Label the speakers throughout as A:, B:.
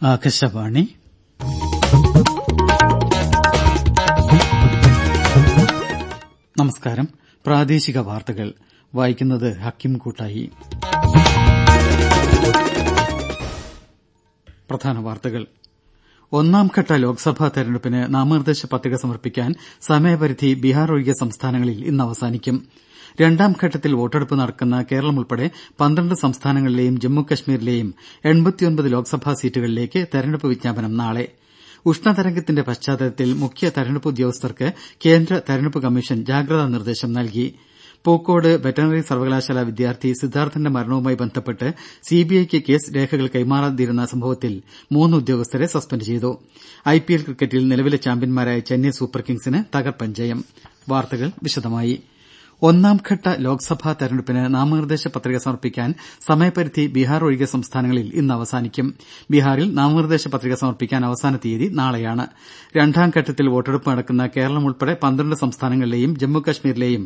A: ആകാശവാണി നമസ്കാരം പ്രാദേശിക വാർത്തകൾ വായിക്കുന്നത് ഹക്കിം കൂട്ടായി പ്രധാന വാർത്തകൾ ഒന്നാംഘട്ട ലോക്സഭാ തെരഞ്ഞെടുപ്പിന് നാമനിർദ്ദേശ പത്രിക സമർപ്പിക്കാൻ സമയപരിധി ബീഹാർ ഒഴികെ സംസ്ഥാനങ്ങളിൽ ഇന്ന് അവസാനിക്കും രണ്ടാം ഘട്ടത്തിൽ വോട്ടെടുപ്പ് നടക്കുന്ന കേരളം ഉൾപ്പെടെ പന്ത്രണ്ട് സംസ്ഥാനങ്ങളിലെയും ജമ്മുകശ്മീരിലെയും ലോക്സഭാ സീറ്റുകളിലേക്ക് തെരഞ്ഞെടുപ്പ് വിജ്ഞാപനം നാളെ ഉഷ്ണതരംഗത്തിന്റെ പശ്ചാത്തലത്തിൽ മുഖ്യ തെരഞ്ഞെടുപ്പ് ഉദ്യോഗസ്ഥർക്ക് കേന്ദ്ര തെരഞ്ഞെടുപ്പ് കമ്മീഷൻ ജാഗ്രതാ നിർദ്ദേശം നൽകി പൂക്കോട് വെറ്ററിനറി സർവകലാശാല വിദ്യാർത്ഥി സിദ്ധാർത്ഥന്റെ മരണവുമായി ബന്ധപ്പെട്ട് സിബിഐക്ക് കേസ് രേഖകൾ കൈമാറാതിരുന്ന സംഭവത്തിൽ മൂന്ന് ഉദ്യോഗസ്ഥരെ സസ്പെൻഡ് ചെയ്തു ഐപിഎൽ ക്രിക്കറ്റിൽ നിലവിലെ ചാമ്പ്യന്മാരായ ചെന്നൈ സൂപ്പർ കിങ്സിന് തകർപ്പൻ ജയം വാർത്തകൾ വിശദമായി ഒന്നാംഘട്ട ലോക്സഭാ തെരഞ്ഞെടുപ്പിന് നാമനിർദ്ദേശ പത്രിക സമർപ്പിക്കാൻ സമയപരിധി ബീഹാർ ഒഴികെ സംസ്ഥാനങ്ങളിൽ ഇന്ന് അവസാനിക്കും ബീഹാറിൽ നാമനിർദ്ദേശ പത്രിക സമർപ്പിക്കാൻ അവസാന തീയതി നാളെയാണ് രണ്ടാം ഘട്ടത്തിൽ വോട്ടെടുപ്പ് നടക്കുന്ന കേരളം ഉൾപ്പെടെ പന്ത്രണ്ട് സംസ്ഥാനങ്ങളിലെയും ജമ്മുകശ്മീരിലെയും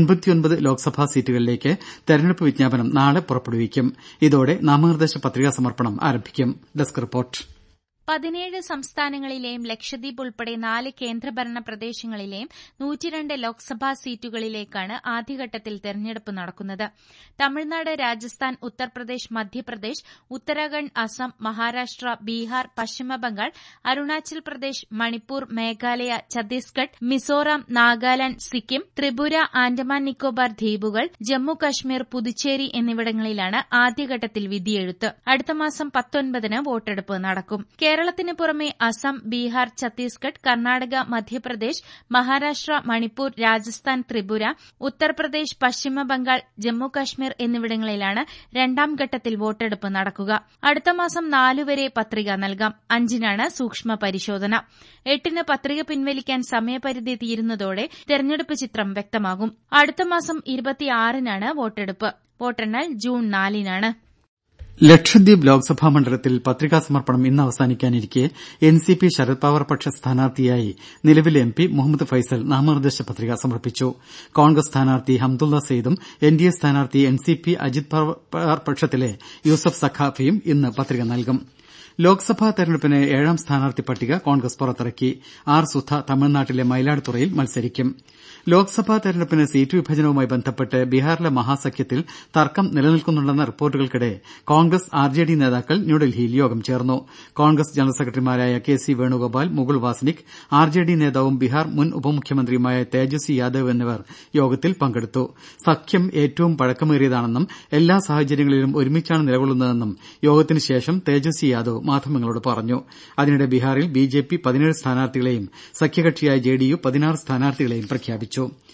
A: ലോക്സഭാ സീറ്റുകളിലേക്ക് തെരഞ്ഞെടുപ്പ് വിജ്ഞാപനം നാളെ പുറപ്പെടുവിക്കും ഇതോടെ നാമനിർദ്ദേശ പത്രികാ സമർപ്പണം ആരംഭിക്കും ഡെസ്ക് റിപ്പോർട്ട്
B: പതിനേഴ് സംസ്ഥാനങ്ങളിലെയും ലക്ഷദ്വീപ് ഉൾപ്പെടെ നാല് കേന്ദ്രഭരണ പ്രദേശങ്ങളിലെയും നൂറ്റിരണ്ട് ലോക്സഭാ സീറ്റുകളിലേക്കാണ് ആദ്യഘട്ടത്തിൽ തെരഞ്ഞെടുപ്പ് നടക്കുന്നത് തമിഴ്നാട് രാജസ്ഥാൻ ഉത്തർപ്രദേശ് മധ്യപ്രദേശ് ഉത്തരാഖണ്ഡ് അസം മഹാരാഷ്ട്ര ബീഹാർ പശ്ചിമബംഗാൾ അരുണാചൽ പ്രദേശ് മണിപ്പൂർ മേഘാലയ ഛത്തീസ്ഗഡ് മിസോറാം നാഗാലാന്റ് സിക്കിം ത്രിപുര ആൻഡമാൻ നിക്കോബാർ ദ്വീപുകൾ ജമ്മു കശ്മീർ പുതുച്ചേരി എന്നിവിടങ്ങളിലാണ് ആദ്യഘട്ടത്തിൽ വിധിയെഴുത്ത് അടുത്ത മാസം പത്തൊൻപതിന് വോട്ടെടുപ്പ് നടക്കും കേരളത്തിന് പുറമെ അസം ബീഹാർ ഛത്തീസ്ഗഡ് കർണാടക മധ്യപ്രദേശ് മഹാരാഷ്ട്ര മണിപ്പൂർ രാജസ്ഥാൻ ത്രിപുര ഉത്തർപ്രദേശ് പശ്ചിമബംഗാൾ ജമ്മുകശ്മീർ എന്നിവിടങ്ങളിലാണ് രണ്ടാം ഘട്ടത്തിൽ വോട്ടെടുപ്പ് നടക്കുക അടുത്ത മാസം നാലുവരെ പത്രിക നൽകാം അഞ്ചിനാണ് സൂക്ഷ്മ പരിശോധന എട്ടിന് പത്രിക പിൻവലിക്കാൻ സമയപരിധി തീരുന്നതോടെ തെരഞ്ഞെടുപ്പ് ചിത്രം വ്യക്തമാകും അടുത്ത മാസം ഇരുപത്തിയാറിനാണ് വോട്ടെടുപ്പ് വോട്ടെണ്ണൽ ജൂൺ നാലിനാണ്
A: ലക്ഷദ്വീപ് ലോക്സഭാ മണ്ഡലത്തിൽ പത്രികാ സമർപ്പണം ഇന്ന് അവസാനിക്കാനിരിക്കെ എൻസിപി ശരത് പവാർ പക്ഷ സ്ഥാനാർത്ഥിയായി നിലവിലെ എംപി മുഹമ്മദ് ഫൈസൽ നാമനിർദ്ദേശ പത്രിക സമർപ്പിച്ചു കോൺഗ്രസ് സ്ഥാനാർത്ഥി ഹംദുള്ള സെയ്ദും എൻഡിഎ സ്ഥാനാർത്ഥി എൻസിപി അജിത് പവാർ പക്ഷത്തിലെ യൂസഫ് സഖാഫിയും ഇന്ന് പത്രിക നൽകും ലോക്സഭാ തെരഞ്ഞെടുപ്പിന് ഏഴാം സ്ഥാനാർത്ഥി പട്ടിക കോൺഗ്രസ് പുറത്തിറക്കി ആർ സുധ തമിഴ്നാട്ടിലെ മയിലാടുതുറയിൽ മത്സരിക്കും ലോക്സഭാ തെരഞ്ഞെടുപ്പിന് സീറ്റ് വിഭജനവുമായി ബന്ധപ്പെട്ട് ബീഹാറിലെ മഹാസഖ്യത്തിൽ തർക്കം നിലനിൽക്കുന്നുണ്ടെന്ന റിപ്പോർട്ടുകൾക്കിടെ കോൺഗ്രസ് ആർജെഡി നേതാക്കൾ ന്യൂഡൽഹിയിൽ യോഗം ചേർന്നു കോൺഗ്രസ് ജനറൽ സെക്രട്ടറിമാരായ K C Venugopal Mukul Wasnik RJD നേതാവും ബീഹാർ മുൻ ഉപമുഖ്യമന്ത്രിയുമായ തേജസ്വി യാദവ് എന്നിവർ യോഗത്തിൽ പങ്കെടുത്തു സഖ്യം ഏറ്റവും പഴക്കമേറിയതാണെന്നും എല്ലാ സാഹചര്യങ്ങളിലും ഒരുമിച്ചാണ് നിലകൊള്ളുന്നതെന്നും യോഗത്തിന് ശേഷം തേജസ്വി യാദവ് മാധ്യമങ്ങളോട് പറഞ്ഞു അതിനിടെ ബീഹാറിൽ ബിജെപി പതിനേഴ് സ്ഥാനാർത്ഥികളെയും സഖ്യകക്ഷിയായ ജെഡിയു പതിനാറ് സ്ഥാനാർത്ഥികളെയും പ്രഖ്യാപിച്ചു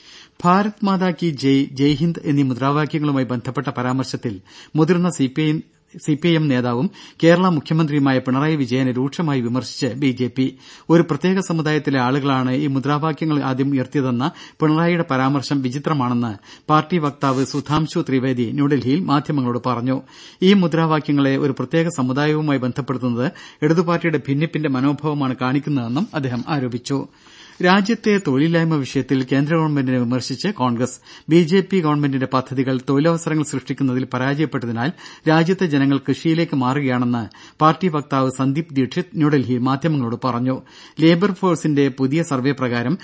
A: ഭാരത് മാതാ കി ജയ് ജയ് ഹിന്ദ് എന്നീ മുദ്രാവാക്യങ്ങളുമായി ബന്ധപ്പെട്ട പരാമർശത്തിൽ മുതിർന്ന സിപിഐഎം നേതാവും കേരള മുഖ്യമന്ത്രിയുമായ പിണറായി വിജയനെ രൂക്ഷമായി വിമർശിച്ച് ബിജെപി ഒരു പ്രത്യേക സമുദായത്തിലെ ആളുകളാണ് ഈ മുദ്രാവാക്യങ്ങൾ ആദ്യം ഉയർത്തിയതെന്ന പിണറായിയുടെ പരാമർശം വിചിത്രമാണെന്ന് പാർട്ടി വക്താവ് സുധാംശു ത്രിവേദി ന്യൂഡൽഹിയിൽ മാധ്യമങ്ങളോട് പറഞ്ഞു ഈ മുദ്രാവാക്യങ്ങളെ ഒരു പ്രത്യേക സമുദായവുമായി ബന്ധപ്പെടുത്തുന്നത് ഇടതുപാർട്ടിയുടെ ഭിന്നിപ്പിന്റെ മനോഭാവമാണ് കാണിക്കുന്നതെന്നും അദ്ദേഹം ആരോപിച്ചു രാജ്യത്തെ തൊഴിലില്ലായ്മ വിഷയത്തിൽ കേന്ദ്ര ഗവൺമെന്റിനെ വിമർശിച്ച് കോൺഗ്രസ് ബിജെപി ഗവൺമെന്റിന്റെ പദ്ധതികൾ തൊഴിലവസരങ്ങൾ സൃഷ്ടിക്കുന്നതിൽ പരാജയപ്പെട്ടതിനാൽ രാജ്യത്തെ ജനങ്ങൾ കൃഷിയിലേക്ക് മാറുകയാണെന്ന് പാർട്ടി വക്താവ് സന്ദീപ് ദീക്ഷിത് ന്യൂഡൽഹിയിൽ മാധ്യമങ്ങളോട് പറഞ്ഞു ലേബർ ഫോഴ്സിന്റെ പുതിയ സർവേ പ്രകാരം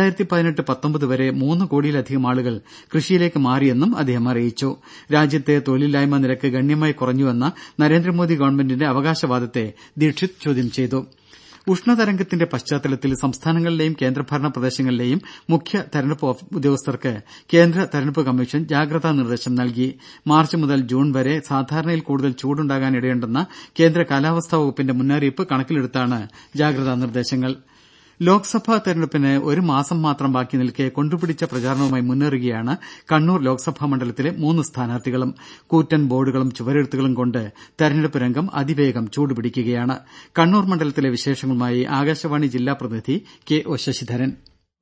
A: വരെ മൂന്ന് കോടിയിലധികം ആളുകൾ കൃഷിയിലേക്ക് മാറിയെന്നും അദ്ദേഹം അറിയിച്ചു രാജ്യത്തെ തൊഴിലില്ലായ്മ നിരക്ക് ഗണ്യമായി കുറഞ്ഞുവെന്ന നരേന്ദ്രമോദി ഗവൺമെന്റിന്റെ അവകാശവാദത്തെ ദീക്ഷിത് ചോദ്യം ചെയ്തു ഉഷ്ണതരംഗത്തിന്റെ പശ്ചാത്തലത്തിൽ സംസ്ഥാനങ്ങളിലെയും കേന്ദ്രഭരണ പ്രദേശങ്ങളിലെയും മുഖ്യ തെരഞ്ഞെടുപ്പ് ഉദ്യോഗസ്ഥർക്ക് കേന്ദ്ര തെരഞ്ഞെടുപ്പ് കമ്മീഷൻ ജാഗ്രതാ നിർദ്ദേശം നൽകി മാർച്ച് മുതൽ ജൂൺ വരെ സാധാരണയിൽ കൂടുതൽ ചൂടുണ്ടാകാനിടയുണ്ടെന്ന കേന്ദ്ര കാലാവസ്ഥാ വകുപ്പിന്റെ മുന്നറിയിപ്പ് കണക്കിലെടുത്താണ് ജാഗ്രതാ നിർദ്ദേശങ്ങൾ ലോക്സഭാ തെരഞ്ഞെടുപ്പിന് ഒരു മാസം മാത്രം ബാക്കി നിൽക്കെ കൊണ്ടുപിടിച്ച പ്രചാരണവുമായി മുന്നേറുകയാണ് കണ്ണൂർ ലോക്സഭാ മണ്ഡലത്തിലെ മൂന്ന് സ്ഥാനാർത്ഥികളും കൂറ്റൻ ബോർഡുകളും ചുവരെഴുത്തുകളും കൊണ്ട് തെരഞ്ഞെടുപ്പ് രംഗം അതിവേഗം ചൂടുപിടിക്കുകയാണ് കണ്ണൂർ മണ്ഡലത്തിലെ വിശേഷങ്ങളുമായി ആകാശവാണി ജില്ലാ പ്രതിനിധി കെ ഒ ശശിധരൻ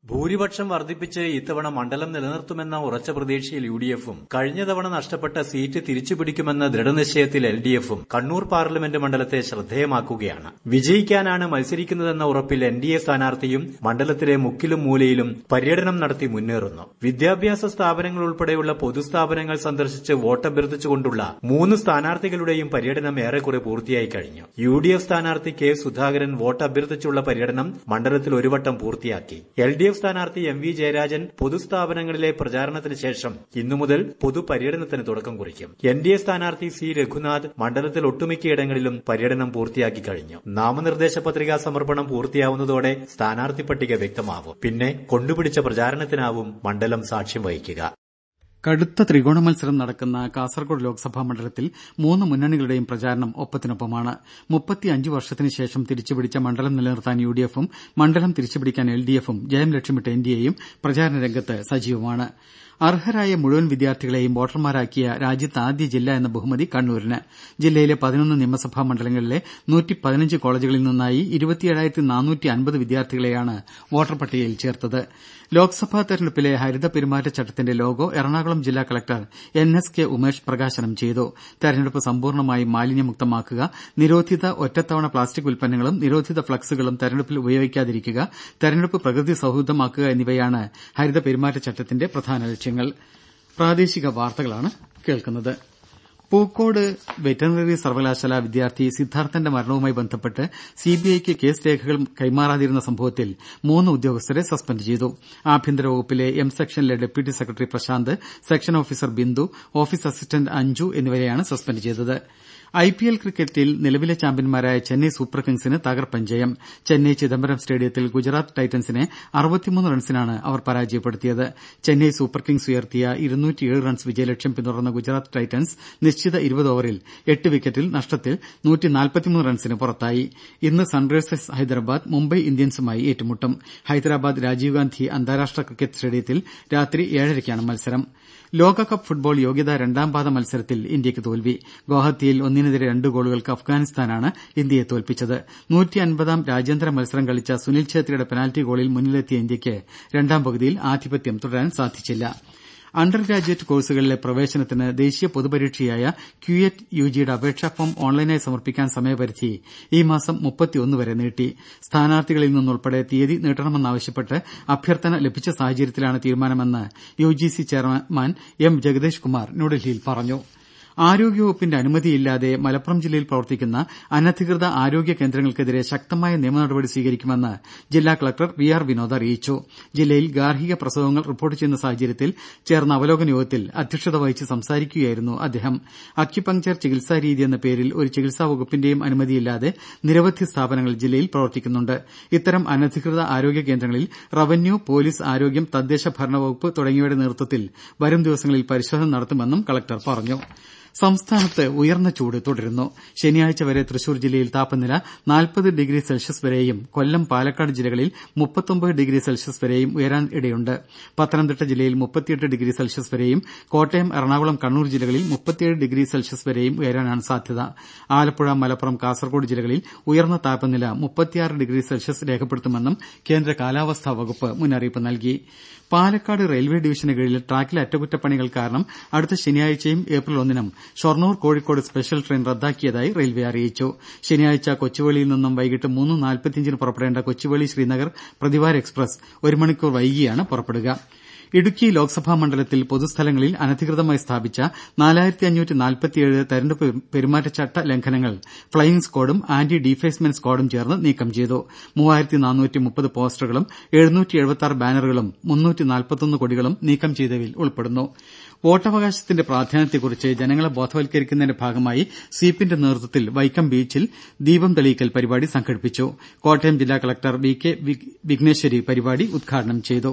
C: ഭൂരിപക്ഷം വർദ്ധിപ്പിച്ച് ഇത്തവണ മണ്ഡലം നിലനിർത്തുമെന്ന ഉറച്ച പ്രതീക്ഷയിൽ യു ഡി എഫും കഴിഞ്ഞ തവണ നഷ്ടപ്പെട്ട സീറ്റ് തിരിച്ചുപിടിക്കുമെന്ന ദൃഢനിശ്ചയത്തിൽ എൽ ഡി എഫും കണ്ണൂർ പാർലമെന്റ് മണ്ഡലത്തെ ശ്രദ്ധേയമാക്കുകയാണ് വിജയിക്കാനാണ് മത്സരിക്കുന്നതെന്ന ഉറപ്പിൽ എൻ ഡി എ സ്ഥാനാർത്ഥിയും മണ്ഡലത്തിലെ മുക്കിലും മൂലയിലും പര്യടനം നടത്തി മുന്നേറുന്നു വിദ്യാഭ്യാസ സ്ഥാപനങ്ങൾ ഉൾപ്പെടെയുള്ള പൊതുസ്ഥാപനങ്ങൾ സന്ദർശിച്ച് വോട്ടഭ്യർത്ഥിച്ചുകൊണ്ടുള്ള മൂന്ന് സ്ഥാനാർത്ഥികളുടെയും പര്യടനം ഏറെക്കുറെ പൂർത്തിയായി കഴിഞ്ഞു യു ഡി എഫ് സ്ഥാനാർത്ഥി കെ സുധാകരൻ വോട്ട് അഭ്യർത്ഥിച്ചുള്ള പര്യടനം മണ്ഡലത്തിൽ ഒരു വട്ടം പൂർത്തിയാക്കി എൽ ഡി എഫ് സ്ഥാനാർത്ഥി എം വി ജയരാജൻ പൊതുസ്ഥാപനങ്ങളിലെ പ്രചാരണത്തിന് ശേഷം ഇന്നു മുതൽ പൊതുപര്യടനത്തിന് തുടക്കം കുറിക്കും എൻ ഡി എ സ്ഥാനാർത്ഥി സി രഘുനാഥ് മണ്ഡലത്തിൽ ഒട്ടുമിക്കയിടങ്ങളിലും പര്യടനം പൂർത്തിയാക്കി കഴിഞ്ഞു നാമനിർദ്ദേശ പത്രികാ സമർപ്പണം പൂർത്തിയാവുന്നതോടെ സ്ഥാനാർത്ഥി പട്ടിക വ്യക്തമാവും പിന്നെ കൊണ്ടുപിടിച്ച പ്രചാരണത്തിനാവും മണ്ഡലം സാക്ഷ്യം വഹിക്കുക
A: കടുത്ത ത്രികോണ മത്സരം നടക്കുന്ന കാസർകോട് ലോക്സഭാ മണ്ഡലത്തിൽ മൂന്ന് മുന്നണികളുടെയും പ്രചാരണം ഒപ്പത്തിനൊപ്പമാണ് മുപ്പത്തിയഞ്ച് വർഷത്തിന് ശേഷം തിരിച്ചുപിടിച്ച മണ്ഡലം നിലനിർത്താൻ യു ഡി എഫും മണ്ഡലം തിരിച്ചുപിടിക്കാൻ എൽ ഡി എഫും ജയം ലക്ഷ്യമിട്ട് എൻ ഡി എയും പ്രചാരണ രംഗത്ത് സജീവമാണ് അർഹരായ മുഴുവൻ വിദ്യാർത്ഥികളെയും വോട്ടർമാരാക്കിയ രാജ്യത്തെ ആദ്യ ജില്ല എന്ന ബഹുമതി കണ്ണൂരിന് ജില്ലയിലെ പതിനൊന്ന് നിയമസഭാ മണ്ഡലങ്ങളിലെ നൂറ്റിപ്പതിനഞ്ച് കോളജുകളിൽ നിന്നായി ഇരുപത്തിയേഴായിരത്തി നാനൂറ്റി അൻപത് വിദ്യാർത്ഥികളെയാണ് വോട്ടർ പട്ടികയിൽ ചേർത്തത് ലോക്സഭാ തെരഞ്ഞെടുപ്പിലെ ഹരിത പെരുമാറ്റച്ചട്ടത്തിന്റെ ലോഗോ എറണാകുളം ജില്ലാ collector N S K Umesh പ്രകാശനം ചെയ്തു തെരഞ്ഞെടുപ്പ് സമ്പൂർണ്ണമായും മാലിന്യമുക്തമാക്കുക നിരോധിത ഒറ്റത്തവണ പ്ലാസ്റ്റിക് ഉൽപ്പന്നങ്ങളും നിരോധിത ഫ്ളക്സുകളും തെരഞ്ഞെടുപ്പിൽ ഉപയോഗിക്കാതിരിക്കുക തെരഞ്ഞെടുപ്പ് പ്രകൃതി സൌഹൃദമാക്കുക എന്നിവയാണ് ഹരിത പെരുമാറ്റച്ചട്ടത്തിന്റെ പ്രധാന ലക്ഷ്യങ്ങൾ പ്രാദേശിക വാർത്തകളാണ് കേൾക്കുന്നത് പൂക്കോട് വെറ്ററിനറി സർവകലാശാല വിദ്യാർത്ഥി സിദ്ധാർത്ഥന്റെ മരണവുമായി ബന്ധപ്പെട്ട് സിബിഐക്ക് കേസ് രേഖകൾ കൈമാറാതിരുന്ന സംഭവത്തിൽ മൂന്ന് ഉദ്യോഗസ്ഥരെ സസ്പെൻഡ് ചെയ്തു ആഭ്യന്തര വകുപ്പിലെ എം സെക്ഷനിലെ deputy secretary Prashant section officer Bindu office assistant Anju എന്നിവരെയാണ് സസ്പെൻഡ് ചെയ്തത് ഐപിഎൽ ക്രിക്കറ്റിൽ നിലവിലെ ചാമ്പ്യന്മാരായ ചെന്നൈ സൂപ്പർ കിങ്സിന് തകർപ്പൻ ജയം ചെന്നൈ ചിദംബരം സ്റ്റേഡിയത്തിൽ ഗുജറാത്ത് ടൈറ്റൻസിനെ റൺസിനാണ് അവർ പരാജയപ്പെടുത്തിയത് ചെന്നൈ സൂപ്പർ കിങ്സ് ഉയർത്തിയ റൺസ് വിജയലക്ഷ്യം പിന്തുടർന്ന ഗുജറാത്ത് ടൈറ്റൻസ് നിശ്ചിത ഇരുപത് ഓവറിൽ എട്ട് വിക്കറ്റിൽ നഷ്ടത്തിൽ റൺസിന് പുറത്തായി ഇന്ന് സൺറൈസേഴ്സ് ഹൈദരാബാദ് മുംബൈ ഇന്ത്യൻസുമായി ഏറ്റുമുട്ടും ഹൈദരാബാദ് രാജീവ് ഗാന്ധി അന്താരാഷ്ട്ര ക്രിക്കറ്റ് സ്റ്റേഡിയത്തിൽ രാത്രി ഏഴരയ്ക്കാണ് മത്സരം ലോകകപ്പ് ഫുട്ബോൾ യോഗ്യതാ രണ്ടാം പാദ മത്സരത്തിൽ ഇന്ത്യക്ക് തോൽവി ഗോഹത്തിയിൽ ഒന്നിനെതിരെ രണ്ട് ഗോളുകൾക്ക് അഫ്ഗാനിസ്ഥാനാണ് ഇന്ത്യയെ തോൽപ്പിച്ചത് നൂറ്റിയൻപതാം രാജ്യാന്തര മത്സരം കളിച്ച സുനിൽ ഛേത്രിയുടെ പെനാൽറ്റി ഗോളിൽ മുന്നിലെത്തിയ ഇന്ത്യക്ക് രണ്ടാം പകുതിയിൽ ആധിപത്യം തുടരാൻ സാധിച്ചില്ല അണ്ടർ ഗ്രാജുവേറ്റ് കോഴ്സുകളിലെ പ്രവേശനത്തിന് ദേശീയ പൊതുപരീക്ഷയായ ക്യുഎറ്റ് യുജിയുടെ അപേക്ഷാ ഫോം ഓൺലൈനായി സമർപ്പിക്കാൻ സമയപരിധി ഈ മാസം വരെ നീട്ടി സ്ഥാനാർത്ഥികളിൽ നിന്നുൾപ്പെടെ തീയതി നീട്ടണമെന്നാവശ്യപ്പെട്ട് അഭ്യർത്ഥന ലഭിച്ച സാഹചര്യത്തിലാണ് തീരുമാനമെന്ന് UGC chairman M Jagadesh Kumar ന്യൂഡൽഹിയിൽ പറഞ്ഞു ആരോഗ്യവകുപ്പിന്റെ അനുമതിയില്ലാതെ മലപ്പുറം ജില്ലയിൽ പ്രവർത്തിക്കുന്ന അനധികൃത ആരോഗ്യ കേന്ദ്രങ്ങൾക്കെതിരെ ശക്തമായ നിയമ നടപടി സ്വീകരിക്കുമെന്ന് ജില്ലാ കളക്ടർ വി ആർ വിനോദ് അറിയിച്ചു ജില്ലയിൽ ഗാർഹിക പ്രസവങ്ങൾ റിപ്പോർട്ട് ചെയ്യുന്ന സാഹചര്യത്തിൽ ചേർന്ന അവലോകന യോഗത്തിൽ അധ്യക്ഷത വഹിച്ച് സംസാരിക്കുകയായിരുന്നു അദ്ദേഹം അക്യുപങ്ചർ ചികിത്സാ രീതി എന്ന പേരിൽ ഒരു ചികിത്സാ വകുപ്പിന്റെയും അനുമതിയില്ലാതെ നിരവധി സ്ഥാപനങ്ങൾ ജില്ലയിൽ പ്രവർത്തിക്കുന്നുണ്ട് ഇത്തരം അനധികൃത ആരോഗ്യ കേന്ദ്രങ്ങളിൽ റവന്യൂ പോലീസ് ആരോഗ്യം തദ്ദേശ ഭരണ വകുപ്പ് തുടങ്ങിയവയുടെ നേതൃത്വത്തിൽ വരും ദിവസങ്ങളിൽ പരിശോധന നടത്തുമെന്നും കളക്ടർ പറഞ്ഞു സംസ്ഥാനത്ത് ഉയർന്ന ചൂട് തുടരുന്നു ശനിയാഴ്ച വരെ തൃശൂർ ജില്ലയിൽ താപനില നാൽപ്പത് ഡിഗ്രി സെൽഷ്യസ് വരെയും കൊല്ലം പാലക്കാട് ജില്ലകളിൽ മുപ്പത്തൊമ്പത് ഡിഗ്രി സെൽഷ്യസ് വരെയും ഉയരാൻ ഇടയുണ്ട് പത്തനംതിട്ട ജില്ലയിൽ മുപ്പത്തിയെട്ട് ഡിഗ്രി സെൽഷ്യസ് വരെയും കോട്ടയം എറണാകുളം കണ്ണൂർ ജില്ലകളിൽ മുപ്പത്തിയേഴ് ഡിഗ്രി സെൽഷ്യസ് വരെയും ഉയരാനാണ് സാധ്യത ആലപ്പുഴ മലപ്പുറം കാസർകോട് ജില്ലകളിൽ ഉയർന്ന താപനില മുപ്പത്തിയാറ് ഡിഗ്രി സെൽഷ്യസ് രേഖപ്പെടുത്തുമെന്നും കേന്ദ്ര കാലാവസ്ഥാ വകുപ്പ് മുന്നറിയിപ്പ് നൽകി പാലക്കാട് റെയിൽവേ ഡിവിഷന് കീഴിൽ ട്രാക്കിലെ അറ്റകുറ്റപ്പണികൾ കാരണം അടുത്ത ശനിയാഴ്ചയും ഏപ്രിൽ ഒന്നിനും ഷൊർണൂർ കോഴിക്കോട് സ്പെഷ്യൽ ട്രെയിൻ റദ്ദാക്കിയതായി റെയിൽവേ അറിയിച്ചു ശനിയാഴ്ച കൊച്ചുവേളിയിൽ നിന്നും വൈകിട്ട് മൂന്ന് നാൽപ്പത്തിയഞ്ചിന് പുറപ്പെടേണ്ട കൊച്ചുവേളി ശ്രീനഗർ പ്രതിവാര എക്സ്പ്രസ് ഒരു മണിക്കൂർ വൈകിയാണ് പുറപ്പെടുക ഇടുക്കി ലോക്സഭാ മണ്ഡലത്തിൽ പൊതുസ്ഥലങ്ങളിൽ അനധികൃതമായി സ്ഥാപിച്ച തെരഞ്ഞെടുപ്പ് പെരുമാറ്റച്ചട്ട ലംഘനങ്ങൾ ഫ്ളൈയിംഗ് സ്ക്വാഡും ആന്റി ഡീഫേസ്മെന്റ് സ്ക്വാഡും ചേർന്ന് നീക്കം ചെയ്തു പോസ്റ്ററുകളും ബാനറുകളും കൊടികളും നീക്കം ചെയ്തവയിൽ ഉൾപ്പെടുന്നു വോട്ടവകാശത്തിന്റെ പ്രാധാന്യത്തെക്കുറിച്ച് ജനങ്ങളെ ബോധവൽക്കരിക്കുന്നതിന്റെ ഭാഗമായി സ്വീപിന്റെ നേതൃത്വത്തിൽ വൈക്കം ബീച്ചിൽ ദീപം തെളിയിക്കൽ പരിപാടി സംഘടിപ്പിച്ചു കോട്ടയം ജില്ലാ കളക്ടർ വി കെ വിഘ്നേശ്വരി പരിപാടി ഉദ്ഘാടനം ചെയ്തു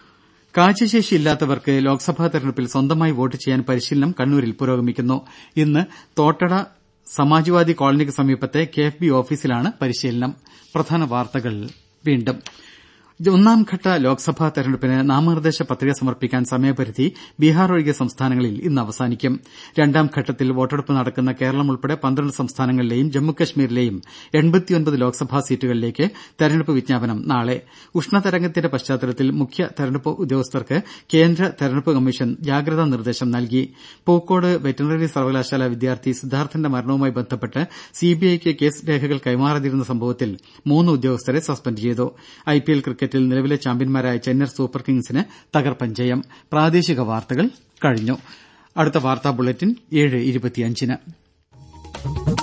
A: കാഴ്ചശേഷിയില്ലാത്തവർക്ക് ലോക്സഭാ തെരഞ്ഞെടുപ്പിൽ സ്വന്തമായി വോട്ട് ചെയ്യാൻ പരിശീലനം കണ്ണൂരിൽ പുരോഗമിക്കുന്നു ഇന്ന് തോട്ടട സമാജ്വാദി കോളനിക്ക് സമീപത്തെ കെ എഫ് ബി ഓഫീസിലാണ് പരിശീലനം ഒന്നാംഘട്ട ലോക്സഭാ തെരഞ്ഞെടുപ്പിന് നാമനിർദ്ദേശ പത്രിക സമർപ്പിക്കാൻ സമയപരിധി ബീഹാർ ഒഴികെ സംസ്ഥാനങ്ങളിൽ ഇന്ന് അവസാനിക്കും രണ്ടാം ഘട്ടത്തിൽ വോട്ടെടുപ്പ് നടക്കുന്ന കേരളം ഉൾപ്പെടെ പന്ത്രണ്ട് സംസ്ഥാനങ്ങളിലെയും ജമ്മുകശ്മീരിലെയും ലോക്സഭാ സീറ്റുകളിലേക്ക് തെരഞ്ഞെടുപ്പ് വിജ്ഞാപനം നാളെ ഉഷ്ണതരംഗത്തിന്റെ പശ്ചാത്തലത്തിൽ മുഖ്യ തെരഞ്ഞെടുപ്പ് ഉദ്യോഗസ്ഥർക്ക് കേന്ദ്ര തെരഞ്ഞെടുപ്പ് കമ്മീഷൻ ജാഗ്രതാ നിർദ്ദേശം നൽകി പൂക്കോട് വെറ്ററിനറി സർവകലാശാല വിദ്യാർത്ഥി സിദ്ധാർത്ഥന്റെ മരണവുമായി ബന്ധപ്പെട്ട് സിബിഐക്ക് കേസ് രേഖകൾ കൈമാറാതിരുന്ന സംഭവത്തിൽ മൂന്ന് ഉദ്യോഗസ്ഥരെ സസ്പെൻഡ് ചെയ്തു ഐപിഎൽ ക്രിക്കറ്റിൽ നിലവിലെ ചാമ്പ്യന്മാരായ ചെന്നൈ സൂപ്പർ കിങ്സിന് തകർപ്പൻ ജയം പ്രാദേശിക വാർത്തകൾ കഴിഞ്ഞു അടുത്ത വാർത്താ ബുള്ളറ്റിൻ ഏഴ് ഇരുപത്തിയഞ്ചിന്